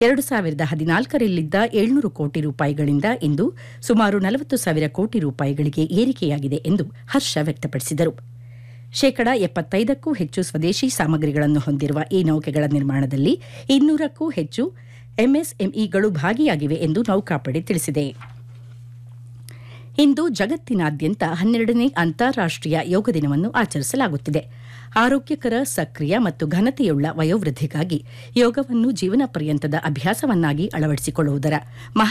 ಎರಡು ಸಾವಿರದ ಹದಿನಾಲ್ಕರಲ್ಲಿದ್ದ ಏಳ್ನೂರು ಕೋಟಿ ರೂಪಾಯಿಗಳಿಂದ ಇಂದು ಸುಮಾರು ನಲವತ್ತು ಸಾವಿರ ಕೋಟಿ ರೂಪಾಯಿಗಳಿಗೆ ಏರಿಕೆಯಾಗಿದೆ ಎಂದು ಹರ್ಷ ವ್ಯಕ್ತಪಡಿಸಿದರು ಶೇಕಡ ಎಪ್ಪತ್ತೈದಕ್ಕೂ ಹೆಚ್ಚು ಸ್ವದೇಶಿ ಸಾಮಗ್ರಿಗಳನ್ನು ಹೊಂದಿರುವ ಈ ನೌಕೆಗಳ ನಿರ್ಮಾಣದಲ್ಲಿ ಇನ್ನೂರಕ್ಕೂ ಹೆಚ್ಚು ಎಂಎಸ್ಎಂಇಗಳು ಭಾಗಿಯಾಗಿವೆ ಎಂದು ನೌಕಾಪಡೆ ತಿಳಿಸಿದೆ ಇಂದು ಜಗತ್ತಿನಾದ್ಯಂತ ಹನ್ನೆರಡನೇ ಅಂತಾರಾಷ್ಟೀಯ ಯೋಗ ದಿನವನ್ನು ಆಚರಿಸಲಾಗುತ್ತಿದೆ ಆರೋಗ್ಯಕರ ಸಕ್ರಿಯ ಮತ್ತು ಘನತೆಯುಳ್ಳ ವಯೋವೃದ್ಧಿಗಾಗಿ ಯೋಗವನ್ನು ಜೀವನ ಪರ್ಯಂತದ ಅಭ್ಯಾಸವನ್ನಾಗಿ ಅಳವಡಿಸಿಕೊಳ್ಳುವುದರ ಮಹತ್ವ